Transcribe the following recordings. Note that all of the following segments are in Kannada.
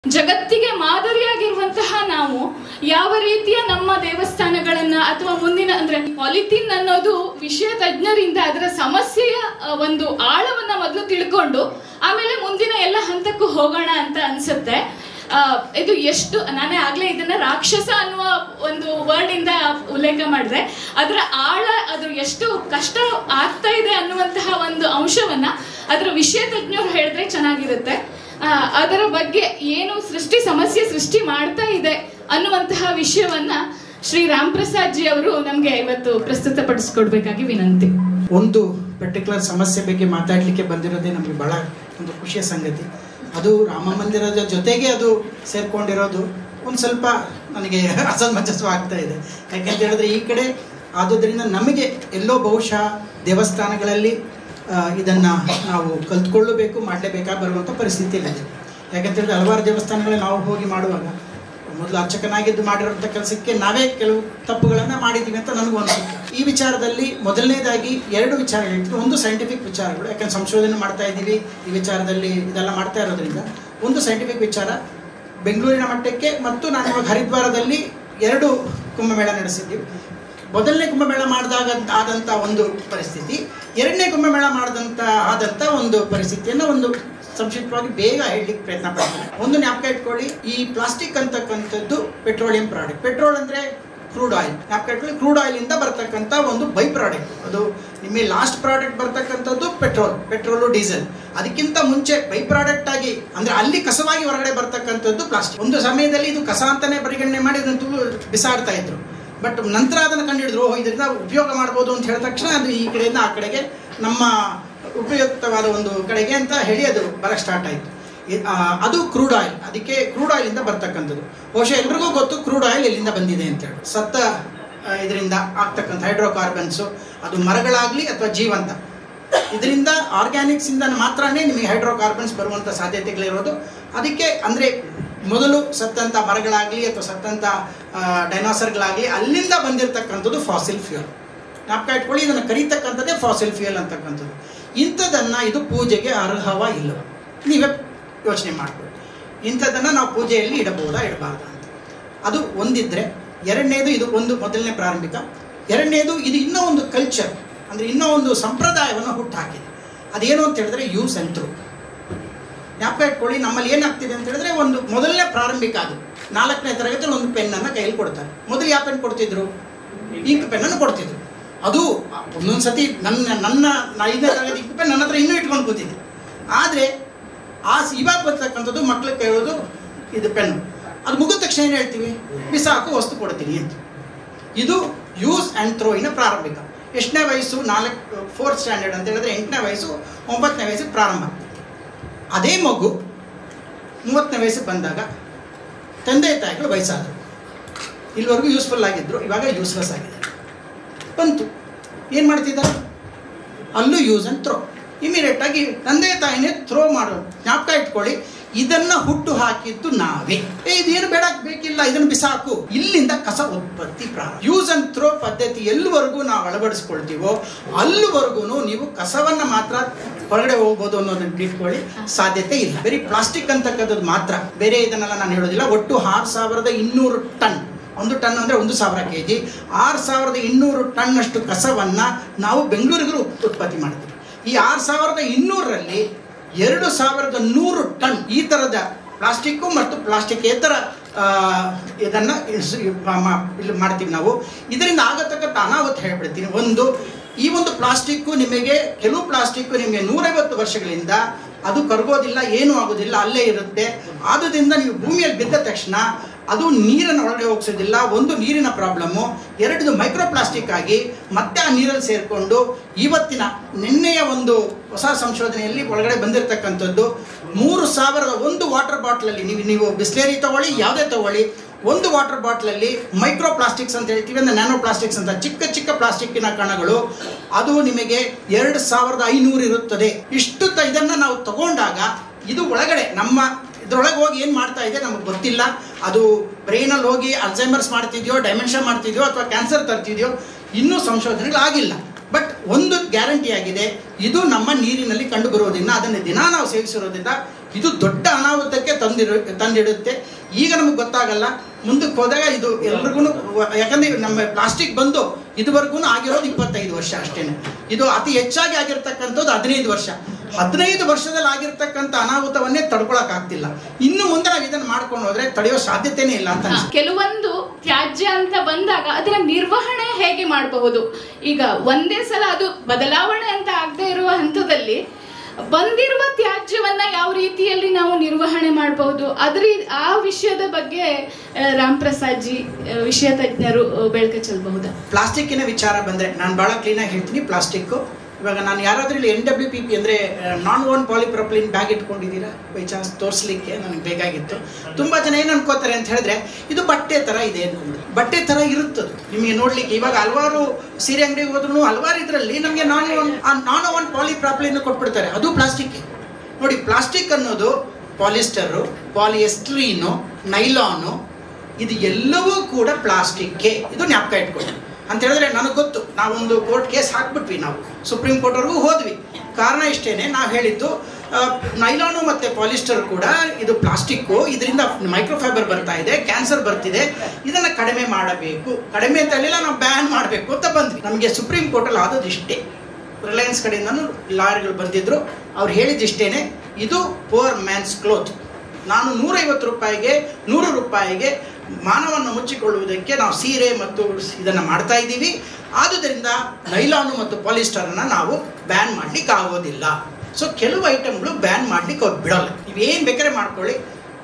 ಜಗತ್ತಿಗೆ ಮಾದರಿಯಾಗಿರುವಂತಹ ನಾವು ಯಾವ ರೀತಿಯ ನಮ್ಮ ದೇವಸ್ಥಾನಗಳನ್ನ ಅಥವಾ ಮುಂದಿನ ಅಂದ್ರೆ ಪಾಲಿಥೀನ್ ಅನ್ನೋದು ವಿಷಯ ತಜ್ಞರಿಂದ ಅದರ ಸಮಸ್ಯೆಯ ಆ, ಒಂದು ಆಳವನ್ನ ಮೊದಲು ತಿಳ್ಕೊಂಡು ಆಮೇಲೆ ಮುಂದಿನ ಎಲ್ಲ ಹಂತಕ್ಕೂ ಹೋಗೋಣ ಅಂತ ಅನ್ಸುತ್ತೆ ಆ, ಇದು ಎಷ್ಟು ನಾನೇ ಆಗ್ಲೇ ಇದನ್ನ ರಾಕ್ಷಸ ಅನ್ನುವ ಒಂದು ವರ್ಡ್ ಇಂದ ಉಲ್ಲೇಖ ಮಾಡಿದೆ ಅದರ ಆಳ ಅದು ಎಷ್ಟು ಕಷ್ಟ ಆಗ್ತಾ ಇದೆ ಅನ್ನುವಂತಹ ಒಂದು ಅಂಶವನ್ನ ಅದರ ವಿಷಯ ತಜ್ಞರು ಹೇಳಿದ್ರೆ ಚೆನ್ನಾಗಿರುತ್ತೆ ಆ, ಅದರ ಬಗ್ಗೆ ಏನು ಸೃಷ್ಟಿ ಸಮಸ್ಯೆ ಸೃಷ್ಟಿ ಮಾಡ್ತಾ ಇದೆ ಅನ್ನುವಂತಹ ವಿಷಯವನ್ನ ಶ್ರೀ ರಾಮ್ ಪ್ರಸಾದ್ ಜಿ ಅವರು ನಮ್ಗೆ ಇವತ್ತು ಪ್ರಸ್ತುತಪಡಿಸ್ಕೊಡ್ಬೇಕಾಗಿ ವಿನಂತಿ ಒಂದು ಪರ್ಟಿಕ್ಯುಲರ್ ಸಮಸ್ಯೆ ಬಗ್ಗೆ ಮಾತಾಡಲಿಕ್ಕೆ ಬಂದಿರೋದೇ ನಮಗೆ ಬಹಳ ಒಂದು ಖುಷಿಯ ಸಂಗತಿ ಅದು ರಾಮ ಮಂದಿರದ ಜೊತೆಗೆ ಅದು ಸೇರ್ಕೊಂಡಿರೋದು ಒಂದು ಸ್ವಲ್ಪ ನನಗೆ ಅಸಮಂಜಸವಾಗ್ತಾ ಇದೆ ಯಾಕೆಂತ ಹೇಳಿದ್ರೆ ಈ ಕಡೆ ಆದುದರಿಂದ ನಮಗೆ ಎಲ್ಲೋ ಬಹುಶಃ ದೇವಸ್ಥಾನಗಳಲ್ಲಿ ಆ, ಇದನ್ನ ನಾವು ಕಲ್ತ್ಕೊಳ್ಳಬೇಕು ಮಾಡಲೇಬೇಕಾ ಬರುವಂಥ ಪರಿಸ್ಥಿತಿ ಇಲ್ಲ ಯಾಕಂತ ಹೇಳಿದ್ರೆ ಹಲವಾರು ದೇವಸ್ಥಾನಗಳಲ್ಲಿ ನಾವು ಹೋಗಿ ಮಾಡುವಾಗ ಮೊದಲು ಅರ್ಚಕನಾಗಿದ್ದು ಮಾಡಿರುವಂಥ ಕೆಲಸಕ್ಕೆ ನಾವೇ ಕೆಲವು ತಪ್ಪುಗಳನ್ನು ಮಾಡಿದ್ದೀವಿ ಅಂತ ನನಗೂ ಅನಿಸುತ್ತೆ ಈ ವಿಚಾರದಲ್ಲಿ ಮೊದಲನೇದಾಗಿ ಎರಡು ವಿಚಾರ ಹೇಳ್ತೀನಿ ಒಂದು ಸೈಂಟಿಫಿಕ್ ವಿಚಾರಗಳು ಯಾಕಂದ್ರೆ ಸಂಶೋಧನೆ ಮಾಡ್ತಾ ಇದ್ದೀವಿ ಈ ವಿಚಾರದಲ್ಲಿ ಇದೆಲ್ಲ ಮಾಡ್ತಾ ಇರೋದ್ರಿಂದ ಒಂದು ಸೈಂಟಿಫಿಕ್ ವಿಚಾರ ಬೆಂಗಳೂರಿನ ಮಟ್ಟಕ್ಕೆ ಮತ್ತು ನಾನು ಇವಾಗ ಹರಿದ್ವಾರದಲ್ಲಿ ಎರಡು ಕುಂಭಮೇಳ ನಡೆಸಿದ್ದೀವಿ ಮೊದಲನೇ ಕುಂಭಮೇಳ ಮಾಡಿದಾಗ ಆದಂಥ ಒಂದು ಪರಿಸ್ಥಿತಿ ಎರಡನೇ ಕುಂಭಮೇಳ ಮಾಡಿದಂಥ ಆದಂಥ ಒಂದು ಪರಿಸ್ಥಿತಿಯನ್ನು ಒಂದು ಸಂಕ್ಷಿಪ್ತವಾಗಿ ಬೇಗ ಹೇಳಲಿಕ್ಕೆ ಪ್ರಯತ್ನ ಪಡ್ತೀನಿ ಒಂದು ಜ್ಞಾಪಕ ಇಟ್ಕೊಳ್ಳಿ ಈ ಪ್ಲಾಸ್ಟಿಕ್ ಅಂತಕ್ಕಂಥದ್ದು ಪೆಟ್ರೋಲಿಯಂ ಪ್ರಾಡಕ್ಟ್ ಪೆಟ್ರೋಲ್ ಅಂದರೆ ಕ್ರೂಡ್ ಆಯಿಲ್ ಜ್ಞಾಪಕ ಇಟ್ಕೊಳ್ಳಿ ಕ್ರೂಡ್ ಆಯಿಲಿಂದ ಬರ್ತಕ್ಕಂಥ ಒಂದು ಬೈ ಪ್ರಾಡಕ್ಟ್ ಅದು ನಿಮಗೆ ಲಾಸ್ಟ್ ಪ್ರಾಡಕ್ಟ್ ಬರ್ತಕ್ಕಂಥದ್ದು ಪೆಟ್ರೋಲ್ ಪೆಟ್ರೋಲು ಡೀಸೆಲ್ ಅದಕ್ಕಿಂತ ಮುಂಚೆ ಬೈ ಪ್ರಾಡಕ್ಟ್ ಆಗಿ ಅಂದರೆ ಅಲ್ಲಿ ಕಸವಾಗಿ ಹೊರಗಡೆ ಬರ್ತಕ್ಕಂಥದ್ದು ಪ್ಲಾಸ್ಟಿಕ್ ಒಂದು ಸಮಯದಲ್ಲಿ ಇದು ಕಸ ಅಂತಾನೆ ಪರಿಗಣನೆ ಮಾಡಿ ಅದನ್ನು ತುಳು ಬಿಸಾಡ್ತಾ ಇದ್ರು ಬಟ್ ನಂತರ ಅದನ್ನು ಕಂಡುಹಿಡಿದ್ರು ಓಹೋ ಇದರಿಂದ ಉಪಯೋಗ ಮಾಡ್ಬೋದು ಅಂತ ಹೇಳಿದ ತಕ್ಷಣ ಅದು ಈ ಕಡೆಯಿಂದ ಆ ಕಡೆಗೆ ನಮ್ಮ ಉಪಯುಕ್ತವಾದ ಒಂದು ಕಡೆಗೆ ಅಂತ ಹೇಳಿ ಅದು ಬರಕ್ಕೆ ಸ್ಟಾರ್ಟ್ ಆಯಿತು ಅದು ಕ್ರೂಡ್ ಆಯಿಲ್ ಅದಕ್ಕೆ ಕ್ರೂಡ್ ಆಯಿಲಿಂದ ಬರ್ತಕ್ಕಂಥದ್ದು ಬಹುಶಃ ಎಲ್ರಿಗೂ ಗೊತ್ತು ಕ್ರೂಡ್ ಆಯಿಲ್ ಎಲ್ಲಿಂದ ಬಂದಿದೆ ಅಂತ ಹೇಳಿ ಸತ್ತ ಇದರಿಂದ ಆಗ್ತಕ್ಕಂಥ ಹೈಡ್ರೋಕಾರ್ಬನ್ಸು ಅದು ಮರಗಳಾಗಲಿ ಅಥವಾ ಜೀವಂತ ಇದರಿಂದ ಆರ್ಗ್ಯಾನಿಕ್ಸ್ ಇಂದ ಮಾತ್ರನೇ ನಿಮಗೆ ಹೈಡ್ರೋಕಾರ್ಬನ್ಸ್ ಬರುವಂಥ ಸಾಧ್ಯತೆಗಳಿರೋದು ಅದಕ್ಕೆ ಅಂದರೆ ಮೊದಲು ಸತ್ತಂಥ ಮರಗಳಾಗಲಿ ಅಥವಾ ಸತ್ತಂಥ ಡೈನಾಸರ್ಗಳಾಗಲಿ ಅಲ್ಲಿಂದ ಬಂದಿರತಕ್ಕಂಥದ್ದು ಫಾಸಿಲ್ ಫ್ಯೂಯಲ್ ಜ್ಞಾಪಕ ಇಟ್ಕೊಳ್ಳಿ ಇದನ್ನು ಕರೀತಕ್ಕಂಥದ್ದೇ ಫಾಸಿಲ್ ಫ್ಯೂಯಲ್ ಅಂತಕ್ಕಂಥದ್ದು ಇಂಥದ್ದನ್ನು ಇದು ಪೂಜೆಗೆ ಅರ್ಹವ ಇಲ್ಲವ ನೀವೇ ಯೋಚನೆ ಮಾಡ್ಕೊಳ್ಳಿ ಇಂಥದ್ದನ್ನು ನಾವು ಪೂಜೆಯಲ್ಲಿ ಇಡಬಹುದಾ ಇಡಬಾರ್ದಾ ಅಂತ ಅದು ಒಂದಿದ್ರೆ ಎರಡನೇದು ಇದು ಒಂದು ಮೊದಲನೇ ಪ್ರಾರಂಭಿಕ ಎರಡನೇದು ಇದು ಇನ್ನೂ ಒಂದು ಕಲ್ಚರ್ ಅಂದರೆ ಇನ್ನೂ ಒಂದು ಸಂಪ್ರದಾಯವನ್ನು ಹುಟ್ಟುಹಾಕಿದೆ ಅದೇನು ಅಂತ ಹೇಳಿದ್ರೆ ಯೂಸ್ ಆ್ಯಂಡ್ ಥ್ರೂ ಜ್ಞಾಪಕ ಇಟ್ಕೊಳ್ಳಿ ನಮ್ಮಲ್ಲಿ ಏನಾಗ್ತಿದೆ ಅಂತ ಹೇಳಿದ್ರೆ ಒಂದು ಮೊದಲನೇ ಪ್ರಾರಂಭಿಕ ಅದು ನಾಲ್ಕನೇ ತರಗತಿಯಲ್ಲಿ ಒಂದು ಪೆನ್ನನ್ನು ಕೈಯಲ್ಲಿ ಕೊಡ್ತಾರೆ ಮೊದಲು ಯಾವ ಪೆನ್ ಕೊಡ್ತಿದ್ರು ಇಂಕ್ ಪೆನ್ನನ್ನು ಕೊಡ್ತಿದ್ರು ಅದು ಒಂದೊಂದು ಸತಿ ನನ್ನ ನನ್ನ ಐದನೇ ತರಗತಿ ಇಂಕ್ ಪೆನ್ ನನ್ನ ಹತ್ರ ಇನ್ನೂ ಇಟ್ಕೊಂಡು ಕೂತಿದೆ ಆದರೆ ಆ ಸ- ಇವಾಗ ಬರ್ತಕ್ಕಂಥದ್ದು ಮಕ್ಳಿಗೆ ಕೇಳೋದು ಇದು ಪೆನ್ನು ಅದು ಮುಗಿದ ತಕ್ಷಣ ಏನು ಹೇಳ್ತೀವಿ ಬಿಸಾಕು ವಸ್ತು ಕೊಡ್ತೀನಿ ಅಂತ ಇದು ಯೂಸ್ ಆ್ಯಂಡ್ ಥ್ರೋಯಿನ ಪ್ರಾರಂಭಿಕ ಎಷ್ಟನೇ ವಯಸ್ಸು ನಾಲ್ಕು ಫೋರ್ತ್ ಸ್ಟ್ಯಾಂಡರ್ಡ್ ಅಂತ ಹೇಳಿದ್ರೆ ಎಂಟನೇ ವಯಸ್ಸು ಒಂಬತ್ತನೇ ವಯಸ್ಸು ಪ್ರಾರಂಭ ಅದೇ ಮಗು ಮೂವತ್ತನೇ ವಯಸ್ಸಿಗೆ ಬಂದಾಗ ತಂದೆ ತಾಯಿಗಳು ವಯಸ್ಸಾದರು ಇಲ್ಲಿವರೆಗೂ ಯೂಸ್ಫುಲ್ ಆಗಿದ್ರು ಇವಾಗ ಯೂಸ್ಲೆಸ್ ಆಗಿದೆ ಬಂತು ಏನು ಮಾಡ್ತಿದ್ದಾರೆ ಅಲ್ಲೂ ಯೂಸ್ ಆ್ಯಂಡ್ ಥ್ರೋ ಇಮಿಡಿಯೇಟ್ ಆಗಿ ತಂದೆ ತಾಯಿನೇ ಥ್ರೋ ಮಾಡೋ ಜ್ಞಾಪಕ ಇಟ್ಕೊಳ್ಳಿ ಇದನ್ನ ಹುಟ್ಟು ಹಾಕಿದ್ದು ನಾವೇ ಏ ಇದೇನು ಬೇಡ ಬೇಕಿಲ್ಲ ಇದನ್ನು ಬಿಸಾಕು ಇಲ್ಲಿಂದ ಕಸ ಉತ್ಪತ್ತಿ ಪ್ರಾರಂಭ ಯೂಸ್ ಅಂಡ್ ಥ್ರೋ ಪದ್ಧತಿ ಎಲ್ಲಿವರೆಗೂ ನಾವು ಅಳವಡಿಸ್ಕೊಳ್ತೀವೋ ಅಲ್ಲಿವರೆಗೂ ನೀವು ಕಸವನ್ನ ಮಾತ್ರ ಹೊರಗಡೆ ಹೋಗ್ಬೋದು ಅನ್ನೋದನ್ನ ಇಟ್ಕೊಳ್ಳಿ ಸಾಧ್ಯತೆ ಇಲ್ಲ ಬರೀ ಪ್ಲಾಸ್ಟಿಕ್ ಅಂತಕ್ಕಂಥದ್ದು ಮಾತ್ರ ಬೇರೆ ಇದನ್ನೆಲ್ಲ ನಾನು ಹೇಳೋದಿಲ್ಲ ಒಟ್ಟು ಆರು ಸಾವಿರದ ಇನ್ನೂರು ಟನ್ ಒಂದು ಟನ್ ಅಂದರೆ ಒಂದು ಸಾವಿರ ಕೆ ಜಿ ಆರು ಸಾವಿರದ ಇನ್ನೂರು ಟನ್ನಷ್ಟು ಕಸವನ್ನು ನಾವು ಬೆಂಗಳೂರಿಗೂ ಉತ್ಪತ್ತಿ ಮಾಡ್ತೀವಿ ಈ ಆರು ಸಾವಿರದ ಇನ್ನೂರರಲ್ಲಿ ಎರಡು ಸಾವಿರದ ನೂರು ಟನ್ ಈ ಥರದ ಪ್ಲಾಸ್ಟಿಕ್ಕು ಮತ್ತು ಪ್ಲಾಸ್ಟಿಕೇತರ ಆ, ಇದನ್ನು ಇಸ್- ಮ- ಮ- ಇಲ್ಲಿ ಮಾಡ್ತೀವಿ ನಾವು ಇದರಿಂದ ಆಗತಕ್ಕಂಥ ಅನಾಹುತ ಹೇಳ್ಬಿಡ್ತೀನಿ ಒಂದು ಈ ಒಂದು ಪ್ಲಾಸ್ಟಿಕ್ಕು ನಿಮಗೆ ಕೆಲವು ಪ್ಲಾಸ್ಟಿಕ್ಕು ನಿಮಗೆ ನೂರೈವತ್ತು ವರ್ಷಗಳಿಂದ ಅದು ಕರಗೋದಿಲ್ಲ ಏನೂ ಆಗೋದಿಲ್ಲ ಅಲ್ಲೇ ಇರುತ್ತೆ ಆದುದರಿಂದ ನೀವು ಭೂಮಿಯಲ್ಲಿ ಬಿದ್ದ ತಕ್ಷಣ ಅದು ನೀರನ್ನು ಒಳಗಡೆ ಹೋಗಿಸೋದಿಲ್ಲ ಒಂದು ನೀರಿನ ಪ್ರಾಬ್ಲಮ್ಮು ಎರಡದು ಮೈಕ್ರೋ ಪ್ಲಾಸ್ಟಿಕ್ ಆಗಿ ಮತ್ತೆ ಆ ನೀರಲ್ಲಿ ಸೇರಿಕೊಂಡು ಇವತ್ತಿನ ನಿನ್ನೆಯ ಒಂದು ಹೊಸ ಸಂಶೋಧನೆಯಲ್ಲಿ ಒಳಗಡೆ ಬಂದಿರತಕ್ಕಂಥದ್ದು ಮೂರು ಸಾವಿರದ ಒಂದು ವಾಟರ್ ಬಾಟ್ಲಲ್ಲಿ ನೀವು ನೀವು ಬಿಸ್ಲೇರಿ ತಗೊಳ್ಳಿ ಯಾವುದೇ ತಗೊಳ್ಳಿ ಒಂದು ವಾಟರ್ ಬಾಟ್ಲಲ್ಲಿ ಮೈಕ್ರೋ ಪ್ಲಾಸ್ಟಿಕ್ಸ್ ಅಂತ ಹೇಳ್ತೀವಿ ಅಂದರೆ ನ್ಯಾನೋ ಪ್ಲಾಸ್ಟಿಕ್ಸ್ ಅಂತ ಚಿಕ್ಕ ಚಿಕ್ಕ ಪ್ಲಾಸ್ಟಿಕ್ಕಿನ ಕಣಗಳು ಅದು ನಿಮಗೆ ಎರಡು ಸಾವಿರದ ಐನೂರು ಇರುತ್ತದೆ ಇಷ್ಟು ತ ಇದನ್ನು ನಾವು ತಗೊಂಡಾಗ ಇದು ಒಳಗಡೆ ನಮ್ಮ ಇದ್ರೊಳಗೆ ಹೋಗಿ ಏನು ಮಾಡ್ತಾ ಇದೆ ನಮಗೆ ಗೊತ್ತಿಲ್ಲ ಅದು ಬ್ರೈನಲ್ಲಿ ಹೋಗಿ ಅಲ್ಝೈಮರ್ಸ್ ಮಾಡ್ತಿದ್ಯೋ ಡೈಮೆನ್ಷನ್ ಮಾಡ್ತಿದ್ಯೋ ಅಥವಾ ಕ್ಯಾನ್ಸರ್ ತರ್ತಿದ್ಯೋ ಇನ್ನೂ ಸಂಶೋಧನೆಗಳಾಗಿಲ್ಲ ಬಟ್ ಒಂದು ಗ್ಯಾರಂಟಿ ಆಗಿದೆ ಇದು ನಮ್ಮ ನೀರಿನಲ್ಲಿ ಕಂಡು ಬರೋದ್ರಿಂದ ಅದನ್ನು ದಿನ ನಾವು ಸೇವಿಸಿರೋದ್ರಿಂದ ಇದು ದೊಡ್ಡ ಅನಾಹುತಕ್ಕೆ ತಂದಿರು ತಂದಿಡುತ್ತೆ ಈಗ ನಮಗೆ ಗೊತ್ತಾಗಲ್ಲ ಮುಂದಕ್ಕೆ ಹೋದಾಗ ಇದು ಎಲ್ರಿಗೂ ಯಾಕಂದ್ರೆ ನಮ್ಮ ಪ್ಲಾಸ್ಟಿಕ್ ಬಂದು ಇದುವರೆಗೂ ಆಗಿರೋದು ಇಪ್ಪತ್ತೈದು ವರ್ಷ ಅಷ್ಟೇನೆ ಇದು ಅತಿ ಹೆಚ್ಚಾಗಿ ಆಗಿರ್ತಕ್ಕಂಥದ್ದು ಹದಿನೈದು ವರ್ಷ ಹದಿನೈದು ವರ್ಷದಲ್ಲಿ ಆಗಿರ್ತಕ್ಕಂಥ ಅನಾಹುತವನ್ನೇ ತಡ್ಕೊಳಕ್ ಆಗ್ತಿಲ್ಲ ಇನ್ನು ಮುಂದೆ ನಾವು ಇದನ್ನು ಮಾಡ್ಕೊಂಡು ಹೋದ್ರೆ ತಡೆಯೋ ಸಾಧ್ಯತೆನೇ ಇಲ್ಲ ಅಂತ ಅನ್ಸುತ್ತೆ. ಕೆಲವೊಂದು ತ್ಯಾಜ್ಯ ಅಂತ ಬಂದಾಗ ಅದರ ನಿರ್ವಹಣೆ ಹೇಗೆ ಮಾಡಬಹುದು ಈಗ ಒಂದೇ ಸಲ ಅದು ಬದಲಾವಣೆ ಅಂತ ಆಗದೆ ಇರುವ ಹಂತದಲ್ಲಿ ಬಂದಿರುವ ತ್ಯಾಜ್ಯವನ್ನ ಯಾವ ರೀತಿಯಲ್ಲಿ ನಾವು ನಿರ್ವಹಣೆ ಮಾಡಬಹುದು ಅದ್ರ ಆ ವಿಷಯದ ಬಗ್ಗೆ ಆ, ರಾಮ್ ಪ್ರಸಾದ್ ಜಿ ಆ, ವಿಷಯ ತಜ್ಞರು ಆ, ಬೆಳಕು ಚೆಲ್ಲಬಹುದಾ ಪ್ಲಾಸ್ಟಿಕ್ಕಿನ ವಿಚಾರ ಬಂದರೆ ನಾನು ಭಾಳ ಕ್ಲೀನಾಗಿ ಹೇಳ್ತೀನಿ ಪ್ಲಾಸ್ಟಿಕ್ಕು ಇವಾಗ ನಾನು ಯಾರಾದ್ರೂ ಇಲ್ಲಿ ಎನ್ ಡಬ್ಲ್ಯೂ ಪಿ ಪಿ ಅಂದರೆ ನಾನ್ ಓನ್ ಪಾಲಿಪ್ರೊಪ್ಲಿನ್ ಬ್ಯಾಗ್ ಇಟ್ಕೊಂಡಿದ್ದೀರಾ ಬೈ ಚಾನ್ಸ್ ತೋರಿಸ್ಲಿಕ್ಕೆ ನನಗೆ ಬೇಕಾಗಿತ್ತು ತುಂಬ ಜನ ಏನು ಅನ್ಕೋತಾರೆ ಅಂತ ಹೇಳಿದ್ರೆ ಇದು ಬಟ್ಟೆ ಥರ ಇದೆ ಅನ್ಕೊಂಡು ಬಟ್ಟೆ ಥರ ಇರುತ್ತದು ನಿಮಗೆ ನೋಡ್ಲಿಕ್ಕೆ ಇವಾಗ ಹಲವಾರು ಸೀರೆ ಅಂಗಡಿಗೆ ಹೋದ್ರೂ ಹಲವಾರು ಇದರಲ್ಲಿ ನಮಗೆ ನಾನ್ ಓನ್ ನಾನ್ ಓನ್ ಪಾಲಿಪ್ರಾಪ್ಲಿನ್ ಕೊಟ್ಬಿಡ್ತಾರೆ ಅದು ಪ್ಲಾಸ್ಟಿಕ್ ನೋಡಿ ಪ್ಲಾಸ್ಟಿಕ್ ಅನ್ನೋದು ಪಾಲಿಸ್ಟರು ಪಾಲಿಎಸ್ಟ್ರೀನು ನೈಲಾನು ಇದು ಎಲ್ಲವೂ ಕೂಡ ಪ್ಲಾಸ್ಟಿಕ್ಗೆ ಇದು ಜ್ಞಾಪಕ ಇಟ್ಕೊಳ್ಳಿ ಅಂತ ಹೇಳಿದ್ರೆ ನನಗೆ ಗೊತ್ತು ನಾವೊಂದು ಕೋರ್ಟ್ ಕೇಸ್ ಹಾಕ್ಬಿಟ್ವಿ ನಾವು ಸುಪ್ರೀಂ ಕೋರ್ಟ್ವರೆಗೂ ಹೋದ್ವಿ ಕಾರಣ ಇಷ್ಟೇನೆ ನಾವು ಹೇಳಿದ್ದು ನೈಲಾನು ಮತ್ತು ಪಾಲಿಸ್ಟರ್ ಕೂಡ ಇದು ಪ್ಲಾಸ್ಟಿಕ್ಕು ಇದರಿಂದ ಮೈಕ್ರೋಫೈಬರ್ ಬರ್ತಾ ಇದೆ ಕ್ಯಾನ್ಸರ್ ಬರ್ತಿದೆ ಇದನ್ನು ಕಡಿಮೆ ಮಾಡಬೇಕು ಕಡಿಮೆ ಅಂತ ಹೇಳಿಲ್ಲ ನಾವು ಬ್ಯಾನ್ ಮಾಡಬೇಕು ಅಂತ ಬಂದ್ವಿ ನಮಗೆ ಸುಪ್ರೀಂ ಕೋರ್ಟಲ್ಲಿ ಆದದ್ದು ಇಷ್ಟೇ ರಿಲಯನ್ಸ್ ಕಡೆಯಿಂದನೂ ಲಾರಿಗಳು ಬಂದಿದ್ರು ಅವ್ರು ಹೇಳಿದಿಷ್ಟೇನೆ ಇದು ಪುವರ್ ಮ್ಯಾನ್ಸ್ ಕ್ಲೋತ್ ನಾನು ನೂರೈವತ್ತು ರೂಪಾಯಿಗೆ ನೂರು ರೂಪಾಯಿಗೆ ಮಾನವನ್ನು ಮುಚ್ಚಿಕೊಳ್ಳುವುದಕ್ಕೆ ನಾವು ಸೀರೆ ಮತ್ತು ಇದನ್ನು ಮಾಡ್ತಾ ಇದ್ದೀವಿ ಆದುದರಿಂದ ನೈಲಾನು ಮತ್ತು ಪಾಲಿಸ್ಟರನ್ನು ನಾವು ಬ್ಯಾನ್ ಮಾಡ್ಲಿಕ್ಕೆ ಆಗೋದಿಲ್ಲ ಸೊ ಕೆಲವು ಐಟಮ್ಗಳು ಬ್ಯಾನ್ ಮಾಡ್ಲಿಕ್ಕೆ ಅವ್ರು ಬಿಡಲ್ಲ ನೀವೇನು ಬೇಕಾದ್ರೆ ಮಾಡ್ಕೊಳ್ಳಿ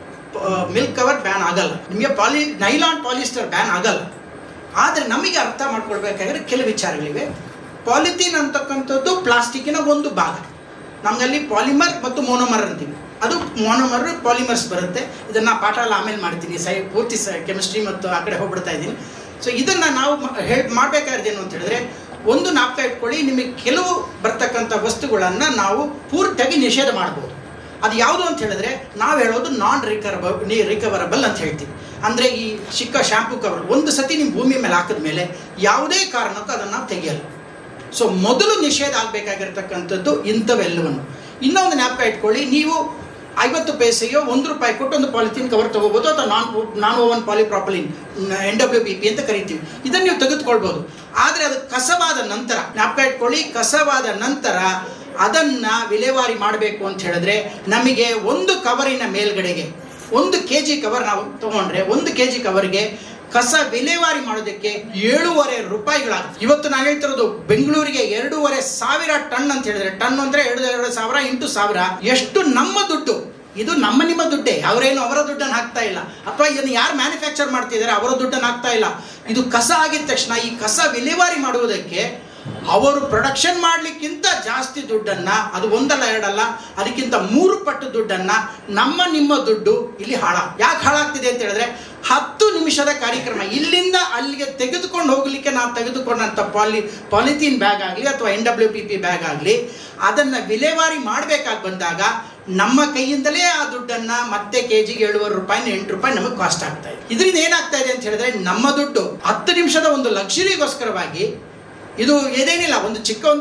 ಮಿಲ್ಕ್ ಕವರ್ ಬ್ಯಾನ್ ಆಗಲ್ಲ ನಿಮಗೆ ಪಾಲಿ ನೈಲಾನ್ ಪಾಲಿಸ್ಟರ್ ಬ್ಯಾನ್ ಆಗಲ್ಲ ಆದರೆ ನಮಗೆ ಅರ್ಥ ಮಾಡ್ಕೊಳ್ಬೇಕಾದ್ರೆ ಕೆಲವು ವಿಚಾರಗಳಿವೆ ಪಾಲಿಥೀನ್ ಅಂತಕ್ಕಂಥದ್ದು ಪ್ಲಾಸ್ಟಿಕ್ಕಿನ ಒಂದು ಭಾಗ ನಮ್ಮಲ್ಲಿ ಪಾಲಿಮರ್ ಮತ್ತು ಮೋನೋಮರ್ ಅಂತೀವಿ ಅದು ಮೋನೋಮರ್ ಪಾಲಿಮರ್ಸ್ ಬರುತ್ತೆ ಇದನ್ನು ಪಾಠ ಎಲ್ಲ ಆಮೇಲೆ ಮಾಡ್ತೀನಿ ಸೈ ಪೂರ್ತಿ ಸ ಕೆಮಿಸ್ಟ್ರಿ ಮತ್ತು ಆ ಕಡೆ ಹೋಗ್ಬಿಡ್ತಾ ಇದ್ದೀನಿ ಸೊ ಇದನ್ನು ನಾವು ಹೇಳಿ ಮಾಡಬೇಕಾದ್ರೆ ಅಂತ ಹೇಳಿದ್ರೆ ಒಂದು ನಾಪ್ಕ ಇಟ್ಕೊಳ್ಳಿ ನಿಮಗೆ ಕೆಲವು ಬರ್ತಕ್ಕಂಥ ವಸ್ತುಗಳನ್ನು ನಾವು ಪೂರ್ತಿಯಾಗಿ ನಿಷೇಧ ಮಾಡ್ಬೋದು ಅದು ಯಾವುದು ಅಂತ ಹೇಳಿದ್ರೆ ನಾವು ಹೇಳೋದು ನಾನ್ ರಿಕವರಬಲ್ ರಿಕವರಬಲ್ ಅಂತ ಹೇಳ್ತೀವಿ ಅಂದರೆ ಈ ಚಿಕ್ಕ ಶಾಂಪೂ ಕವರ್ ಒಂದು ಸತಿ ನಿಮ್ಮ ಭೂಮಿ ಮೇಲೆ ಹಾಕಿದ ಮೇಲೆ ಯಾವುದೇ ಕಾರಣಕ್ಕೂ ಅದನ್ನು ನಾವು ತೆಗೆಯಲ್ಲ ಸೊ ಮೊದಲು ನಿಷೇಧ ಆಗಬೇಕಾಗಿರ್ತಕ್ಕಂಥದ್ದು ಇಂಥವೆಲ್ಲವನ್ನು ಇನ್ನೊಂದು ಜ್ಞಾಪಕ ಇಟ್ಕೊಳ್ಳಿ ನೀವು ಐವತ್ತು ಪೈಸೆಯೋ ಒಂದು ರೂಪಾಯಿ ಕೊಟ್ಟು ಒಂದು ಪಾಲಿಥೀನ್ ಕವರ್ ತಗೋಬೋದು ಅಥವಾ non non woven polypropylene N W P P ಅಂತ ಕರಿತೀವಿ ಇದನ್ನು ನೀವು ತೆಗೆದುಕೊಳ್ಬೋದು ಆದರೆ ಅದು ಕಸವಾದ ನಂತರ ಜ್ಞಾಪಕ ಇಟ್ಕೊಳ್ಳಿ ಕಸವಾದ ನಂತರ ಅದನ್ನು ವಿಲೇವಾರಿ ಮಾಡಬೇಕು ಅಂತ ಹೇಳಿದ್ರೆ ನಮಗೆ ಒಂದು ಕವರಿನ ಮೇಲ್ಗಡೆಗೆ ಒಂದು ಕೆ ಜಿ ಕವರ್ ನಾವು ತಗೊಂಡ್ರೆ ಒಂದು ಕೆ ಜಿ ಕವರ್ಗೆ ಕಸ ವಿಲೇವಾರಿ ಮಾಡೋದಕ್ಕೆ ಏಳೂವರೆ ರೂಪಾಯಿಗಳಾಗುತ್ತೆ ಇವತ್ತು ನಾನು ಹೇಳ್ತಿರೋದು ಬೆಂಗಳೂರಿಗೆ ಎರಡೂವರೆ ಸಾವಿರ ಟನ್ ಅಂತ ಹೇಳಿದ್ರೆ ಟನ್ ಅಂದ್ರೆ ಎರಡು ಎರಡು ಸಾವಿರ ಇಂಟು ಸಾವಿರ ಎಷ್ಟು ನಮ್ಮ ದುಡ್ಡು ಇದು ನಮ್ಮ ನಿಮ್ಮ ದುಡ್ಡೇ ಅವರೇನು ಅವರ ದುಡ್ಡನ್ನು ಹಾಕ್ತಾ ಇಲ್ಲ ಅಥವಾ ಇದನ್ನು ಯಾರು ಮ್ಯಾನುಫ್ಯಾಕ್ಚರ್ ಮಾಡ್ತಿದ್ದಾರೆ ಅವರ ದುಡ್ಡನ್ನು ಹಾಕ್ತಾ ಇಲ್ಲ ಇದು ಕಸ ಆಗಿದ ತಕ್ಷಣ ಈ ಕಸ ವಿಲೇವಾರಿ ಮಾಡುವುದಕ್ಕೆ ಅವರು ಪ್ರೊಡಕ್ಷನ್ ಮಾಡಲಿಕ್ಕಿಂತ ಜಾಸ್ತಿ ದುಡ್ಡನ್ನ ಅದು ಒಂದಲ್ಲ ಎರಡಲ್ಲ ಅದಕ್ಕಿಂತ ಮೂರು ಪಟ್ಟು ದುಡ್ಡನ್ನ ನಮ್ಮ ನಿಮ್ಮ ದುಡ್ಡು ಇಲ್ಲಿ ಹಾಳ ಯಾಕೆ ಹಾಳಾಗ್ತಿದೆ ಅಂತ ಹೇಳಿದ್ರೆ ಹತ್ತು ನಿಮಿಷದ ಕಾರ್ಯಕ್ರಮ ಇಲ್ಲಿಂದ ಅಲ್ಲಿಗೆ ತೆಗೆದುಕೊಂಡು ಹೋಗ್ಲಿಕ್ಕೆ ನಾವು ತೆಗೆದುಕೊಂಡಂಥ ಪಾಲಿ ಪಾಲಿಥೀನ್ ಬ್ಯಾಗ್ ಆಗಲಿ ಅಥವಾ N W P P bag ಆಗಲಿ ಅದನ್ನು ವಿಲೇವಾರಿ ಮಾಡಬೇಕಾಗಿ ಬಂದಾಗ ನಮ್ಮ ಕೈಯಿಂದಲೇ ಆ ದುಡ್ಡನ್ನ ಮತ್ತೆ ಕೆ ಜಿಗೆ ಏಳುವರೆ ರೂಪಾಯಿ ಎಂಟು ರೂಪಾಯಿ ನಮಗೆ ಕಾಸ್ಟ್ ಆಗ್ತಾ ಇದೆ ಇದರಿಂದ ಏನಾಗ್ತಾ ಇದೆ ಅಂತ ಹೇಳಿದ್ರೆ ನಮ್ಮ ದುಡ್ಡು ಹತ್ತು ನಿಮಿಷದ ಒಂದು ಲಕ್ಸುರಿಗೋಸ್ಕರವಾಗಿ ಇದು ಏನೇನಿಲ್ಲ ಒಂದು ಚಿಕ್ಕ ಒಂದು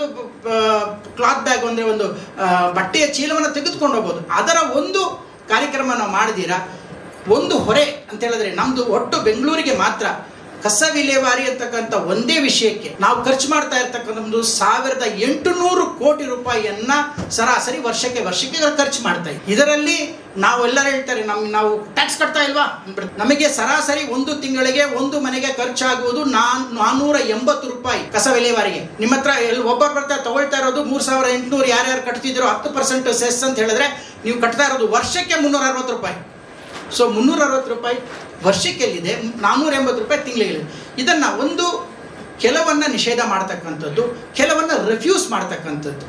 ಕ್ಲಾತ್ ಬ್ಯಾಗ್ ಅಂದರೆ ಒಂದು ಆ, ಬಟ್ಟೆಯ ಚೀಲವನ್ನು ತೆಗೆದುಕೊಂಡು ಹೋಗ್ಬೋದು ಅದರ ಒಂದು ಕಾರ್ಯಕ್ರಮ ನಾವು ಮಾಡಿದೀರಾ ಒಂದು ಹೊರೆ ಅಂತ ಹೇಳಿದ್ರೆ ನಮ್ದು ಒಟ್ಟು ಬೆಂಗಳೂರಿಗೆ ಮಾತ್ರ ಕಸ ವಿಲೇವಾರಿ ಅಂತಕ್ಕಂಥ ಒಂದೇ ವಿಷಯಕ್ಕೆ ನಾವು ಖರ್ಚು ಮಾಡ್ತಾ ಇರ್ತಕ್ಕಂಥ ಒಂದು ಸಾವಿರದ ಎಂಟುನೂರು ಕೋಟಿ ರೂಪಾಯಿಯನ್ನ ಸರಾಸರಿ ವರ್ಷಕ್ಕೆ ವರ್ಷಕ್ಕೆ ಖರ್ಚು ಮಾಡ್ತಾ ಇದ್ದೀವಿ ಇದರಲ್ಲಿ ನಾವೆಲ್ಲರೂ ಹೇಳ್ತಾರೆ ನಮ್ ನಾವು ಟ್ಯಾಕ್ಸ್ ಕಟ್ತಾ ಇಲ್ವಾ ಅಂದ್ಬಿಡ್ತಾರೆ. ನಮಗೆ ಸರಾಸರಿ ಒಂದು ತಿಂಗಳಿಗೆ ಒಂದು ಮನೆಗೆ ಖರ್ಚಾಗುವುದು ನಾನ್ ನಾನ್ನೂರ ಎಂಬತ್ತು ರೂಪಾಯಿ ಕಸ ವಿಲೇವಾರಿಗೆ ನಿಮ್ಮ ಹತ್ರ ಎಲ್ಲಿ ಒಬ್ಬರು ಬರ್ತಾರೆ ತಗೊಳ್ತಾ ಇರೋದು ಮೂರ್ ಸಾವಿರ ಎಂಟುನೂರು ಯಾರ್ಯಾರು ಕಟ್ತಿದ್ರು ಹತ್ತು ಪರ್ಸೆಂಟ್ ಸೆಸ್ ಅಂತ ಹೇಳಿದ್ರೆ ನೀವು ಕಟ್ತಾ ಇರೋದು ವರ್ಷಕ್ಕೆ ಮುನ್ನೂರ ಅರವತ್ತು ರೂಪಾಯಿ ಸೊ ಮುನ್ನೂರ ಅರವತ್ತು ರೂಪಾಯಿ ವರ್ಷಕ್ಕೆ ಎಲ್ಲಿದೆ ನಾನ್ನೂರ ಎಂಬತ್ತು ರೂಪಾಯಿ ತಿಂಗಳಿಗೆ ಇದನ್ನು ಒಂದು ಕೆಲವನ್ನ ನಿಷೇಧ ಮಾಡ್ತಕ್ಕಂಥದ್ದು ಕೆಲವನ್ನ ರಿಫ್ಯೂಸ್ ಮಾಡ್ತಕ್ಕಂಥದ್ದು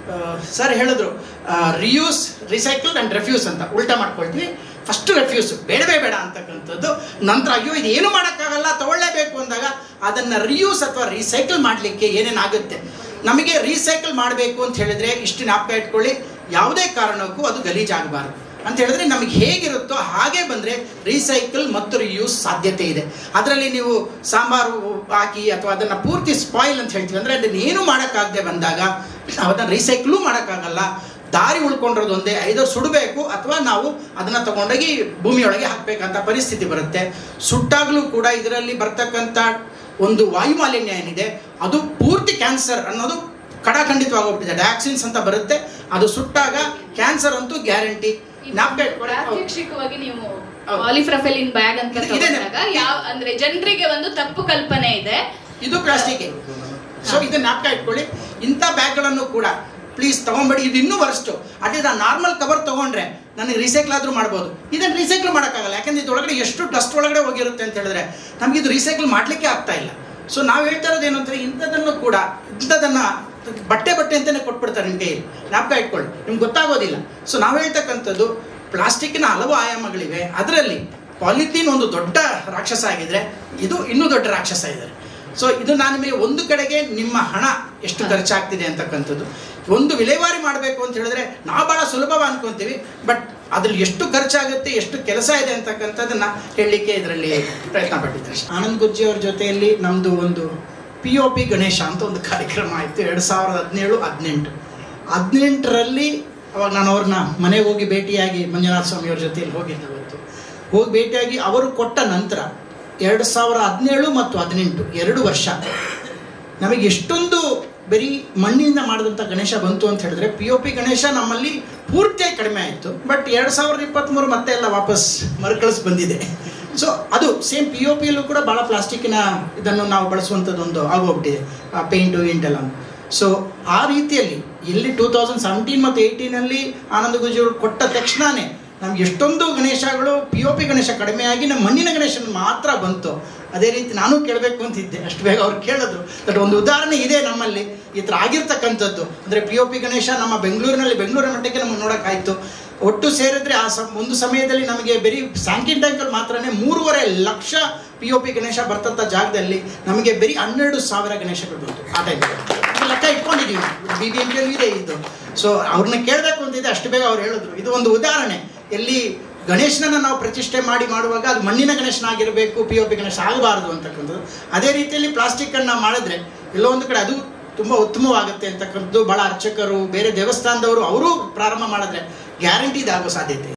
ಸರ್ ಹೇಳಿದ್ರು ರಿಯೂಸ್ ರಿಸೈಕಲ್ ಆ್ಯಂಡ್ ರೆಫ್ಯೂಸ್ ಅಂತ ಉಲ್ಟಾ ಮಾಡ್ಕೊಳ್ತೀವಿ ಫಸ್ಟ್ ರೆಫ್ಯೂಸ್ ಬೇಡವೇ ಬೇಡ ಅಂತಕ್ಕಂಥದ್ದು ನಂತರ ಅಯ್ಯೋ ಇದು ಏನು ಮಾಡೋಕ್ಕಾಗಲ್ಲ ತಗೊಳ್ಳೇಬೇಕು ಅಂದಾಗ ಅದನ್ನು ರಿಯೂಸ್ ಅಥವಾ ರೀಸೈಕಲ್ ಮಾಡಲಿಕ್ಕೆ ಏನೇನಾಗುತ್ತೆ ನಮಗೆ ರೀಸೈಕಲ್ ಮಾಡಬೇಕು ಅಂತ ಹೇಳಿದ್ರೆ ಇಷ್ಟು ಜ್ಞಾಪಕ ಇಟ್ಕೊಳ್ಳಿ ಯಾವುದೇ ಕಾರಣಕ್ಕೂ ಅದು ಗಲೀಜಾಗಬಾರ್ದು ಅಂತ ಹೇಳಿದ್ರೆ ನಮಗೆ ಹೇಗಿರುತ್ತೋ ಹಾಗೆ ಬಂದರೆ ರೀಸೈಕಲ್ ಮತ್ತು ರಿಯೂಸ್ ಸಾಧ್ಯತೆ ಇದೆ ಅದರಲ್ಲಿ ನೀವು ಸಾಂಬಾರು ಹಾಕಿ ಅಥವಾ ಅದನ್ನು ಪೂರ್ತಿ ಸ್ಪಾಯಿಲ್ ಅಂತ ಹೇಳ್ತೀವಿ ಅಂದರೆ ಅದನ್ನು ಏನು ಮಾಡೋಕ್ಕಾಗದೆ ಬಂದಾಗ ನಾವು ಅದನ್ನು ರೀಸೈಕಲು ಮಾಡೋಕ್ಕಾಗಲ್ಲ ದಾರಿ ಉಳ್ಕೊಂಡಿರೋದು ಒಂದೇ ಐದರ್ ಸುಡಬೇಕು ಅಥವಾ ನಾವು ಅದನ್ನ ತಗೊಂಡೋಗಿ ಭೂಮಿಯೊಳಗೆ ಹಾಕ್ಬೇಕಂತ ಪರಿಸ್ಥಿತಿ ಬರುತ್ತೆ ಸುಟ್ಟಾಗಲೂ ಕೂಡ ಇದರಲ್ಲಿ ಬರ್ತಕ್ಕಂಥ ಒಂದು ವಾಯು ಮಾಲಿನ್ಯ ಏನಿದೆ ಅದು ಪೂರ್ತಿ ಕ್ಯಾನ್ಸರ್ ಅನ್ನೋದು ಕಡಾಖಂಡಿತವಾಗೋಗ್ಬಿಟ್ಟಿದೆ ಡಯಾಕ್ಸಿನ್ಸ್ ಅಂತ ಬರುತ್ತೆ ಅದು ಸುಟ್ಟಾಗ ಕ್ಯಾನ್ಸರ್ ಅಂತೂ ಗ್ಯಾರಂಟಿ ಪ್ರಾತ್ಯಕ್ಷಿಕವಾಗಿ ನೀವು ಹೌದು. ಪಾಲಿಫ್ರಫೆಲಿನ್ ಬ್ಯಾಗ್ ಅಂತ ಇದೆ. ತಗೊಂಡಾಗ ಯಾವ ಅಂದ್ರೆ ಜನರಿಗೆ ಒಂದು ತಪ್ಪು ಕಲ್ಪನೆ ಇದೆ ಇದು ಪ್ಲಾಸ್ಟಿಕ್ ಸೊ ಇದನ್ನ ಜ್ಞಾಪಕ ಇಟ್ಕೊಳ್ಳಿ ಇಂಥ ಬ್ಯಾಗ್ಗಳನ್ನು ಕೂಡ ಪ್ಲೀಸ್ ತಗೊಂಬೇಡಿ ಇದು ಇನ್ನೂ ವರ್ಸ್ಟು ಅದೇ ನಾನು ನಾರ್ಮಲ್ ಕವರ್ ತಗೊಂಡ್ರೆ ನನಗೆ ರೀಸೈಕಲ್ ಆದರೂ ಮಾಡ್ಬೋದು ಇದನ್ನು ರೀಸೈಕಲ್ ಮಾಡೋಕ್ಕಾಗಲ್ಲ ಯಾಕಂದ್ರೆ ಇದ್ರೊಳಗಡೆ ಎಷ್ಟು ಡಸ್ಟ್ ಒಳಗಡೆ ಹೋಗಿರುತ್ತೆ ಅಂತ ಹೇಳಿದ್ರೆ ನಮ್ಗೆ ಇದು ರೀಸೈಕಲ್ ಮಾಡಲಿಕ್ಕೆ ಆಗ್ತಾ ಇಲ್ಲ ಸೊ ನಾವು ಹೇಳ್ತಾ ಇರೋದು ಏನು ಅಂದರೆ ಇಂಥದನ್ನು ಕೂಡ ಇಂಥದನ್ನು ಬಟ್ಟೆ ಬಟ್ಟೆ ಅಂತಲೇ ಕೊಟ್ಬಿಡ್ತಾರೆ ನಿಮ್ಮ ಕೈಯಲ್ಲಿ ಜ್ಞಾಪಕ ಇಟ್ಕೊಳ್ಳಿ ನಿಮ್ಗೆ ಗೊತ್ತಾಗೋದಿಲ್ಲ ಸೊ ನಾವು ಹೇಳ್ತಕ್ಕಂಥದ್ದು ಪ್ಲಾಸ್ಟಿಕ್ಕಿನ ಹಲವು ಆಯಾಮಗಳಿವೆ ಅದರಲ್ಲಿ ಪಾಲಿಥೀನ್ ಒಂದು ದೊಡ್ಡ ರಾಕ್ಷಸ ಆಗಿದ್ರೆ ಇದು ಇನ್ನೂ ದೊಡ್ಡ ರಾಕ್ಷಸ ಇದೆ ಸೊ ಇದು ನಾನು ನಿಮಗೆ ಒಂದು ಕಡೆಗೆ ನಿಮ್ಮ ಹಣ ಎಷ್ಟು ಖರ್ಚಾಗ್ತಿದೆ ಅಂತಕ್ಕಂಥದ್ದು ಒಂದು ವಿಲೇವಾರಿ ಮಾಡಬೇಕು ಅಂತ ಹೇಳಿದ್ರೆ ನಾವು ಭಾಳ ಸುಲಭವ ಅನ್ಕೊಂತೀವಿ ಬಟ್ ಅದ್ರಲ್ಲಿ ಎಷ್ಟು ಖರ್ಚಾಗುತ್ತೆ ಎಷ್ಟು ಕೆಲಸ ಇದೆ ಅಂತಕ್ಕಂಥದ್ದನ್ನ ಹೇಳಲಿಕ್ಕೆ ಇದರಲ್ಲಿ ಪ್ರಯತ್ನ ಪಟ್ಟಿದ್ದಾರೆ ಆನಂದ್ ಗುರ್ಜಿ ಅವ್ರ ಜೊತೆಯಲ್ಲಿ ನಮ್ಮದು ಒಂದು ಪಿ ಒ ಪಿ ಗಣೇಶ ಅಂತ ಒಂದು ಕಾರ್ಯಕ್ರಮ ಆಯಿತು ಎರಡು ಸಾವಿರದ ಹದಿನೇಳು ಹದಿನೆಂಟು ಹದಿನೆಂಟರಲ್ಲಿ ಅವಾಗ ನಾನು ಅವ್ರನ್ನ ಮನೆಗೆ ಹೋಗಿ ಭೇಟಿಯಾಗಿ ಮಂಜುನಾಥ ಸ್ವಾಮಿ ಅವ್ರ ಜೊತೆಯಲ್ಲಿ ಹೋಗಿದ್ದೆ ಅವತ್ತು ಹೋಗಿ ಭೇಟಿಯಾಗಿ ಅವರು ಕೊಟ್ಟ ನಂತರ ಎರಡು ಸಾವಿರ ಹದಿನೇಳು ಮತ್ತು ಹದಿನೆಂಟು ಎರಡು ವರ್ಷ ನಮಗೆ ಎಷ್ಟೊಂದು ಬರೀ ಮಣ್ಣಿಂದ ಮಾಡಿದಂಥ ಗಣೇಶ ಬಂತು ಅಂತ ಹೇಳಿದ್ರೆ ಪಿ ಒ ಪಿ ಗಣೇಶ ನಮ್ಮಲ್ಲಿ ಪೂರ್ತಿಯಾಗಿ ಕಡಿಮೆ ಆಯಿತು ಬಟ್ ಎರಡು ಸಾವಿರದ ಇಪ್ಪತ್ತ್ಮೂರು ಮತ್ತೆ ಎಲ್ಲ ವಾಪಸ್ ಮರುಕಳಿಸ್ ಬಂದಿದೆ ಸೊ ಅದು ಸೇಮ್ ಪಿ ಒ ಪಿಯಲ್ಲೂ ಕೂಡ ಭಾಳ ಪ್ಲಾಸ್ಟಿಕ್ಕಿನ ಇದನ್ನು ನಾವು ಬಳಸುವಂಥದ್ದೊಂದು ಆಗೋಗ್ಬಿಟ್ಟಿದೆ ಪೇಂಟು ಗಿಂಟೆಲ್ಲ ಸೊ ಆ ರೀತಿಯಲ್ಲಿ ಎಲ್ಲಿ ಟೂ ತೌಸಂಡ್ ಸೆವೆಂಟೀನ್ ಮತ್ತು ಏಯ್ಟೀನಲ್ಲಿ ಆನಂದ ಗುಜಿ ಅವರು ಕೊಟ್ಟ ತಕ್ಷಣವೇ ನಮ್ಗೆ ಎಷ್ಟೊಂದು ಗಣೇಶಗಳು ಪಿ ಒ ಪಿ ಗಣೇಶ ಕಡಿಮೆಯಾಗಿ ನಮ್ಮ ಮಣ್ಣಿನ ಗಣೇಶನ ಮಾತ್ರ ಬಂತು ಅದೇ ರೀತಿ ನಾನು ಕೇಳಬೇಕು ಅಂತಿದ್ದೆ ಅಷ್ಟು ಬೇಗ ಅವ್ರು ಕೇಳಿದ್ರು ಬಟ್ ಒಂದು ಉದಾಹರಣೆ ಇದೆ ನಮ್ಮಲ್ಲಿ ಈ ಥರ ಆಗಿರ್ತಕ್ಕಂಥದ್ದು ಅಂದರೆ ಪಿ ಒ ಪಿ ಗಣೇಶ ನಮ್ಮ ಬೆಂಗಳೂರಿನಲ್ಲಿ ಬೆಂಗಳೂರಿನ ಮಟ್ಟಕ್ಕೆ ನಮಗೆ ನೋಡೋಕ್ಕಾಯ್ತು ಒಟ್ಟು ಸೇರಿದ್ರೆ ಆ ಸಮ ಒಂದು ಸಮಯದಲ್ಲಿ ನಮಗೆ ಬರೀ ಸ್ಯಾಂಕಿನ್ ಟ್ಯಾಂಕಲ್ಲಿ ಮಾತ್ರನೇ ಮೂರುವರೆ ಲಕ್ಷ ಪಿ ಒ ಪಿ ಗಣೇಶ ಬರ್ತಂಥ ಜಾಗದಲ್ಲಿ ನಮಗೆ ಬರೀ ಹನ್ನೆರಡು ಸಾವಿರ ಗಣೇಶಗಳು ಬಂತು ಆ ಟೈಮಲ್ಲಿ ಲೆಕ್ಕ ಇಟ್ಕೊಂಡಿದ್ದೀವಿ ಬಿ ಬಿ ಎಂ ಪಿಯಲ್ಲಿ ಇದೆ ಇದು ಸೊ ಅವ್ರನ್ನ ಕೇಳಬೇಕು ಅಂತಿದೆ ಅಷ್ಟು ಬೇಗ ಅವ್ರು ಹೇಳಿದ್ರು ಇದು ಒಂದು ಉದಾಹರಣೆ ಎಲ್ಲಿ ಗಣೇಶನನ್ನು ನಾವು ಪ್ರತಿಷ್ಠೆ ಮಾಡಿ ಮಾಡುವಾಗ ಅದು ಮಣ್ಣಿನ ಗಣೇಶನ ಆಗಿರಬೇಕು ಪಿ ಒ ಪಿ ಗಣೇಶ ಆಗಬಾರದು ಅಂತಕ್ಕಂಥದ್ದು ಅದೇ ರೀತಿಯಲ್ಲಿ ಪ್ಲಾಸ್ಟಿಕ್ಕನ್ನು ಮಾಡಿದ್ರೆ ಎಲ್ಲೋ ಒಂದು ಕಡೆ ಅದು ತುಂಬ ಉತ್ತಮವಾಗುತ್ತೆ ಅಂತಕ್ಕಂಥದ್ದು ಭಾಳ ಅರ್ಚಕರು ಬೇರೆ ದೇವಸ್ಥಾನದವರು ಅವರು ಪ್ರಾರಂಭ ಮಾಡಿದ್ರೆ ಗ್ಯಾರಂಟಿ ಇದಾಗೋ ಸಾಧ್ಯತೆ ಇದೆ.